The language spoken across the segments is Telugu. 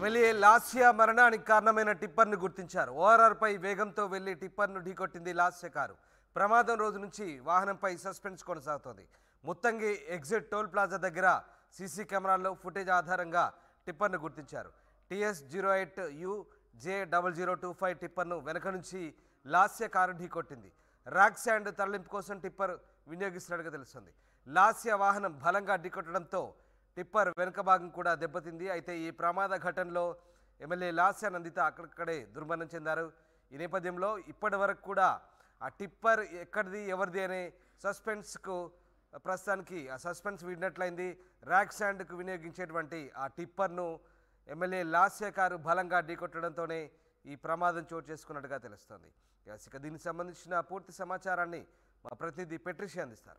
ఎమ్మెల్యే లాస్య మరణానికి కారణమైన టిప్పర్ను గుర్తించారు ఓఆర్ఆర్పై వేగంతో వెళ్లి టిప్పర్ను ఢీకొట్టింది లాస్య కారు ప్రమాదం రోజు నుంచి వాహనంపై సస్పెన్స్ కొనసాగుతోంది ముత్తంగి ఎగ్జిట్ టోల్ ప్లాజా దగ్గర సీసీ కెమెరాల్లో ఫుటేజ్ ఆధారంగా టిప్పర్ను గుర్తించారు TS zero eight U J double zero two five టిప్పర్ను వెనక నుంచి లాస్య కారు ఢీకొట్టింది రాక్ శాండ్ తరలింపు కోసం టిప్పర్ వినియోగిస్తున్నట్టుగా తెలుస్తుంది లాస్య వాహనం బలంగా ఢీకొట్టడంతో టిప్పర్ వెనుక భాగం కూడా దెబ్బతింది అయితే ఈ ప్రమాద ఘటనలో ఎమ్మెల్యే లాస్య నందిత అక్కడక్కడే దుర్మరణం చెందారు ఈ నేపథ్యంలో ఇప్పటి వరకు కూడా ఆ టిప్పర్ ఎక్కడిది ఎవరిది అనే సస్పెన్స్కు ప్రస్తుతానికి ఆ సస్పెన్స్ వీడినట్లయింది ర్యాక్ శాండ్కు వినియోగించేటువంటి ఆ టిప్పర్ను ఎమ్మెల్యే లాస్య కారు బలంగా ఢీకొట్టడంతోనే ఈ ప్రమాదం చోటు చేసుకున్నట్టుగా తెలుస్తోంది Yes, ఇక దీనికి సంబంధించిన పూర్తి సమాచారాన్ని మా ప్రతినిధి పెట్రిషి అందిస్తారు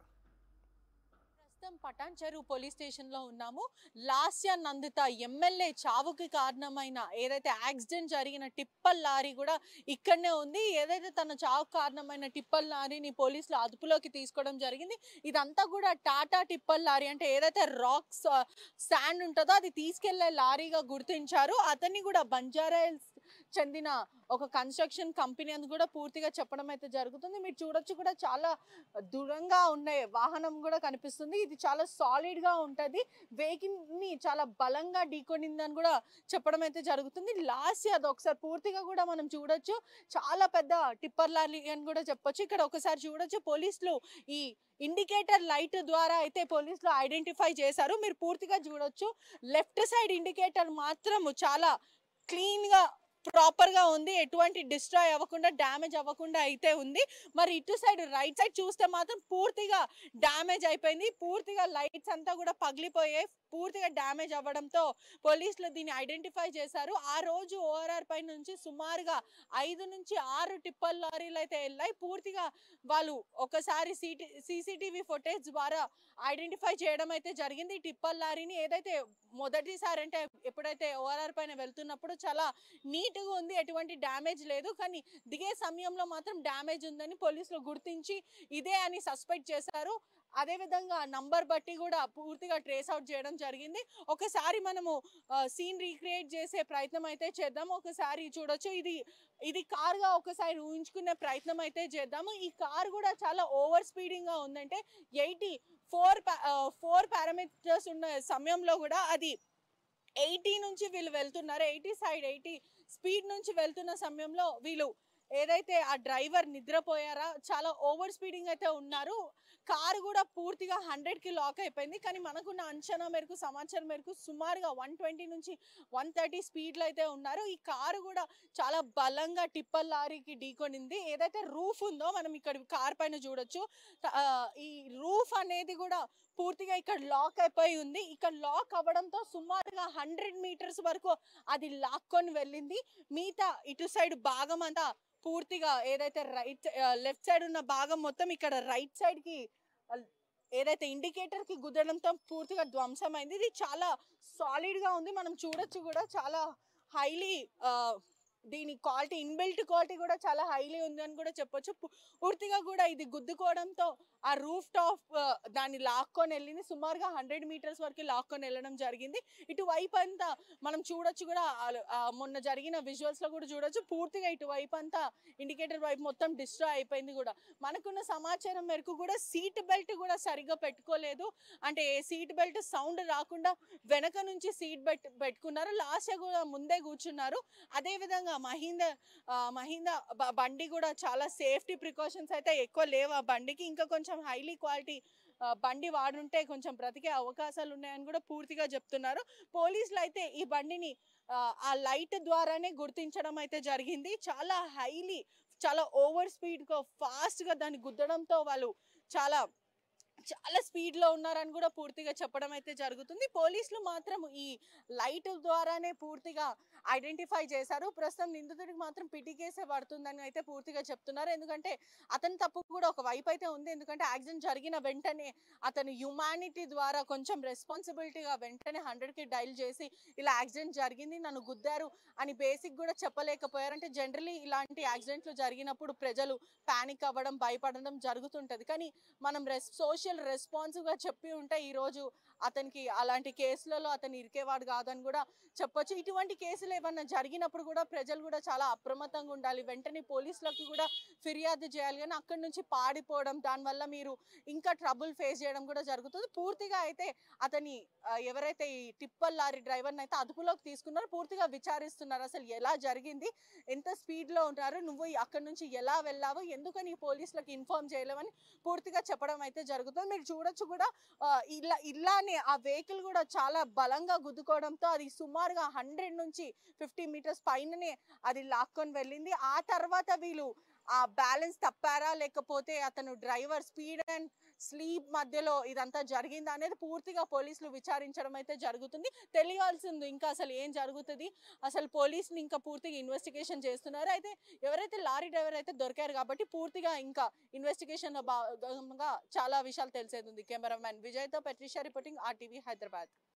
ప్రస్తుతం పటాన్ చెరువు పోలీస్ స్టేషన్ లో ఉన్నాము లాస్య నందిత ఎమ్మెల్యే చావుకి కారణమైన ఏదైతే యాక్సిడెంట్ జరిగిన టిప్పల్ లారీ కూడా ఇక్కడనే ఉంది ఏదైతే తన చావుకు కారణమైన టిప్పల్ లారీని పోలీసులు అదుపులోకి తీసుకోవడం జరిగింది ఇదంతా కూడా టాటా టిప్పల్ లారీ అంటే ఏదైతే రాక్స్ శాండ్ ఉంటుందో అది తీసుకెళ్లే లారీగా గుర్తించారు అతన్ని కూడా బంజారా హిల్స్ చెందిన ఒక కన్స్ట్రక్షన్ కంపెనీ అని కూడా పూర్తిగా చెప్పడం అయితే జరుగుతుంది మీరు చూడొచ్చు కూడా చాలా దూరంగా ఉన్న వాహనం కూడా కనిపిస్తుంది ఇది చాలా సాలిడ్ గా ఉంటది వెహికల్ ని చాలా బలంగా ఢీకొనిందని కూడా చెప్పడం అయితే జరుగుతుంది లాస్ట్ అది ఒకసారి పూర్తిగా కూడా మనం చూడొచ్చు చాలా పెద్ద టిప్పర్ లారీ అని కూడా చెప్పొచ్చు ఇక్కడ ఒకసారి చూడొచ్చు పోలీసులు ఈ ఇండికేటర్ లైట్ ద్వారా అయితే పోలీసులు ఐడెంటిఫై చేశారు మీరు పూర్తిగా చూడొచ్చు లెఫ్ట్ సైడ్ ఇండికేటర్ మాత్రం చాలా క్లీన్ గా ప్రాపర్ గా ఉంది ఎటువంటి డిస్ట్రాయ్ అవ్వకుండా డ్యామేజ్ అవ్వకుండా అయితే ఉంది మరి ఇటు సైడ్ రైట్ సైడ్ చూస్తే మాత్రం పూర్తిగా డ్యామేజ్ అయిపోయింది పూర్తిగా లైట్స్ అంతా కూడా పగిలిపోయాయి పూర్తిగా డ్యామేజ్ అవ్వడంతో పోలీసులు దీన్ని ఐడెంటిఫై చేశారు ఆ రోజు ఓఆర్ఆర్ పై నుంచి సుమారుగా ఐదు నుంచి ఆరు టిప్పర్ లారీలు అయితే వెళ్ళాయి పూర్తిగా వాళ్ళు ఒకసారి సిటీ సీసీటీవీ ఫుటేజ్ ద్వారా ఐడెంటిఫై చేయడం అయితే జరిగింది ఈ టిప్పర్ లారీని ఏదైతే మొదటిసారి అంటే ఎప్పుడైతే ఓఆర్ఆర్ పైన వెళ్తున్నప్పుడు చాలా నీట్గా ఉంది ఎటువంటి డ్యామేజ్ లేదు కానీ దిగే సమయంలో మాత్రం డ్యామేజ్ ఉందని పోలీసులు గుర్తించి ఇదే అని సస్పెక్ట్ చేశారు అదే విధంగా నంబర్ బట్టి కూడా పూర్తిగా ట్రేస్ అవుట్ చేయడం జరిగింది ఒకసారి మనము సీన్ రీక్రియేట్ చేసే ప్రయత్నం అయితే చేద్దాం ఒకసారి చూడొచ్చు ఇది ఇది కారుగా ఒకసారి ఊహించుకునే ప్రయత్నం అయితే చేద్దాము ఈ కార్ కూడా చాలా ఓవర్ స్పీడింగ్ గా ఉందంటే ఎయిటీ ఫోర్ ఫోర్ పారామీటర్స్ ఉన్న సమయంలో కూడా అది ఎయిటీ నుంచి వీళ్ళు వెళ్తున్నారు ఎయిటీ సైడ్ ఎయిటీ స్పీడ్ నుంచి వెళ్తున్న సమయంలో వీళ్ళు ఏదైతే ఆ డ్రైవర్ నిద్రపోయారా చాలా ఓవర్ స్పీడింగ్ అయితే ఉన్నారు కారు కూడా పూర్తిగా హండ్రెడ్ కి లాక్ అయిపోయింది కానీ మనకున్న అంచనా మేరకు సమాచారం మేరకు సుమారుగా వన్ ట్వంటీ నుంచి వన్ థర్టీ స్పీడ్లో అయితే ఉన్నారు ఈ కారు కూడా చాలా బలంగా టిప్పర్ లారీకి ఢీకొనింది ఏదైతే రూఫ్ ఉందో మనం ఇక్కడ కార్ పైన చూడొచ్చు త- ఆ, ఈ రూఫ్ అనేది కూడా పూర్తిగా ఇక్కడ లాక్ అయిపోయి ఉంది ఇక్కడ లాక్ అవ్వడంతో సుమారుగా హండ్రెడ్ మీటర్స్ వరకు అది లాక్కొని వెళ్ళింది మిగతా ఇటు సైడ్ భాగం అంతా పూర్తిగా ఏదైతే రైట్ లెఫ్ట్ సైడ్ ఉన్న భాగం మొత్తం ఇక్కడ రైట్ సైడ్ కి ఆ, ఏదైతే ఇండికేటర్ కి గుద్దడంతో పూర్తిగా ధ్వంసమైంది ఇది చాలా సాలిడ్ గా ఉంది మనం చూడొచ్చు కూడా చాలా హైలీ దీని క్వాలిటీ ఇన్బిల్ట్ క్వాలిటీ కూడా చాలా హైలీ ఉంది అని కూడా చెప్పొచ్చు పు- పూర్తిగా కూడా ఇది గుద్దుకోవడంతో ఆ రూఫ్ టాప్ దాన్ని లాక్కొని వెళ్ళింది సుమారుగా హండ్రెడ్ మీటర్స్ వరకు లాక్కొని వెళ్ళడం జరిగింది ఇటువైపు అంతా మనం చూడొచ్చు కూడా ఆ- ఆ మొన్న జరిగిన విజువల్స్ లో కూడా చూడొచ్చు పూర్తిగా ఇటువైపు అంతా ఇండికేటర్ వైపు మొత్తం డిస్ట్రాయ్ అయిపోయింది కూడా మనకున్న సమాచారం మేరకు కూడా సీట్ బెల్ట్ కూడా సరిగ్గా పెట్టుకోలేదు అంటే సీట్ బెల్ట్ సౌండ్ రాకుండా వెనక నుంచి సీట్ బెల్ట్ పెట్టుకున్నారు లాస్ట్ కూడా ముందే కూర్చున్నారు అదే విధంగా మహీందా ఆ, మహీందా బ- బండి కూడా చాలా సేఫ్టీ ప్రికాషన్స్ అయితే ఎక్కువ లేవు ఆ బండికి ఇంకా కొంచెం హైలీ క్వాలిటీ బండి వాడుంటే కొంచెం బ్రతికే అవకాశాలు ఉన్నాయని కూడా పూర్తిగా చెప్తున్నారు పోలీసులు అయితే ఈ బండిని ఆ, ఆ లైట్ ద్వారానే గుర్తించడం అయితే జరిగింది చాలా హైలీ చాలా ఓవర్ స్పీడ్ గా ఫాస్ట్ గా దాన్ని గుద్దడంతో వాళ్ళు చాలా చాలా స్పీడ్ లో ఉన్నారని కూడా పూర్తిగా చెప్పడం అయితే జరుగుతుంది పోలీసులు మాత్రం ఈ లైట్ ద్వారానే పూర్తిగా ఐడెంటిఫై చేశారు ప్రస్తుతం నిందితుడికి మాత్రం పిటి కేసే పడుతుందని అయితే పూర్తిగా చెప్తున్నారు ఎందుకంటే అతని తప్పు కూడా ఒక వైపు అయితే ఉంది ఎందుకంటే యాక్సిడెంట్ జరిగిన వెంటనే అతను హ్యుమానిటీ ద్వారా కొంచెం రెస్పాన్సిబిలిటీగా వెంటనే హండ్రెడ్ కి డైల్ చేసి ఇలా యాక్సిడెంట్ జరిగింది నన్ను గుద్దారు అని బేసిక్ కూడా చెప్పలేకపోయారు అంటే జనరలీ ఇలాంటి యాక్సిడెంట్లు జరిగినప్పుడు ప్రజలు పానిక్ అవ్వడం భయపడడం జరుగుతుంటది కానీ మనం రెస్ సోషల్ రెస్పాన్సివ్ గా చెప్పి ఉంటే ఈ రోజు అతనికి అలాంటి కేసులలో అతను ఇరికేవాడు కాదని కూడా చెప్పొచ్చు ఇటువంటి కేసులు ఏమన్నా జరిగినప్పుడు కూడా ప్రజలు కూడా చాలా అప్రమత్తంగా ఉండాలి వెంటనే పోలీసులకు కూడా ఫిర్యాదు చేయాలి కానీ అక్కడి నుంచి పాడిపోవడం దానివల్ల మీరు ఇంకా ట్రబుల్ ఫేస్ చేయడం కూడా జరుగుతుంది పూర్తిగా అయితే అతని ఆ, ఎవరైతే ఈ టిప్పర్ లారీ డ్రైవర్ని అయితే అదుపులోకి తీసుకున్నారో పూర్తిగా విచారిస్తున్నారు అసలు ఎలా జరిగింది ఎంత స్పీడ్లో ఉంటారు నువ్వు ఈ- అక్కడి నుంచి ఎలా వెళ్ళావు ఎందుకని ఈ పోలీసులకు ఇన్ఫార్మ్ చేయలేవని పూర్తిగా చెప్పడం అయితే జరుగుతుంది మీరు చూడొచ్చు కూడా ఆ, ఇలా ఇలానే ఆ వెహికల్ కూడా చాలా బలంగా గుద్దుకోవడంతో అది సుమారుగా హండ్రెడ్ నుంచి ఫిఫ్టీ మీటర్స్ పైననే అది లాక్కొని వెళ్ళింది ఆ తర్వాత వీళ్ళు ఆ బ్యాలెన్స్ తప్పారా లేకపోతే అతను డ్రైవర్ స్పీడ్ అండ్ స్లీప్ మధ్యలో ఇదంతా జరిగిందా అనేది పూర్తిగా పోలీసులు విచారించడం అయితే జరుగుతుంది తెలియాల్సింది ఇంకా అసలు ఏం జరుగుతుంది అసలు పోలీసులు ఇంకా పూర్తిగా ఇన్వెస్టిగేషన్ చేస్తున్నారు అయితే ఎవరైతే లారీ డ్రైవర్ అయితే దొరికారు కాబట్టి పూర్తిగా ఇంకా ఇన్వెస్టిగేషన్ భాగంగా చాలా విషయాలు తెలిసేది ఉంది కెమెరామ్యాన్ విజయ్తో పెట్రిషా రిపోర్టింగ్ ఆర్టీవీ హైదరాబాద్